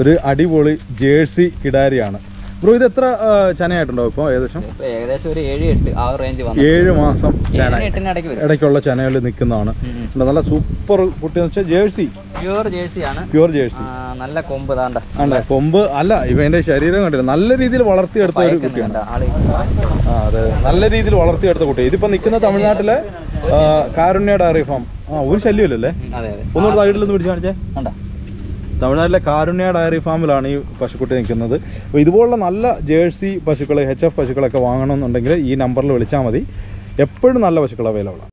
ഒരു അടിപൊളി jersey കിടാരിയാണ് bro ഇത് എത്ര ആ, ചനയായിട്ടുണ്ടോ ഇപ്പോൾ ഏകദേശം ഇപ്പൊ ഏകദേശം ഒരു ഏഴ് എട്ട് ആ ഒരു റേഞ്ച് വന്നു ഏഴ് മാസം ചന ഏഴ് എട്ടിന് ഇടയ്ക്ക് വരും ഇടയ്ക്കുള്ള ചനകൾ നിൽക്കുന്നതാണ് ഉണ്ട്, നല്ല സൂപ്പർ കുട്ടി എന്ന് വെച്ചാൽ ജേഴ്സി പ്യൂർ ജേഴ്സി ആണ് പ്യുവർ ജേഴ്സി ആ, നല്ല കൊമ്പ് താണ്ട ആണ്ടെ കൊമ്പ് അല്ല ഇവന്റെ ശരീരം കണ്ടില്ല നല്ല രീതിയിൽ വളർത്തിയെടുത്ത ഒരു കുട്ടിയാണ് ആള് ആ അതെ നല്ല രീതിയിൽ വളർത്തിയെടുത്ത കുട്ടി ഇതിപ്പോ നിൽക്കുന്ന തമിഴ്നാട്ടിലെ ആ, കാരുണ്യ ഡയറി ഫാം ആ ഒരു ശല്യമില്ലല്ലേ ഉം, അതെ അതെ ഒന്നുകൂടെ സൈഡിൽ നിന്ന് പിടിച്ച് കാണിച്ചേ കണ്ട തമിഴ്നാട്ടിലെ കാരുണ്യ ഡയറി ഫാമിലാണ് ഈ പശുക്കുട്ടി നിൽക്കുന്നത് അപ്പോൾ ഇതുപോലുള്ള നല്ല ജേഴ്സി പശുക്കൾ എച്ച് എഫ് പശുക്കളൊക്കെ വാങ്ങണമെന്നുണ്ടെങ്കിൽ ഈ നമ്പറിൽ വിളിച്ചാൽ മതി എപ്പോഴും നല്ല പശുക്കൾ അവൈലബിൾ ആണ്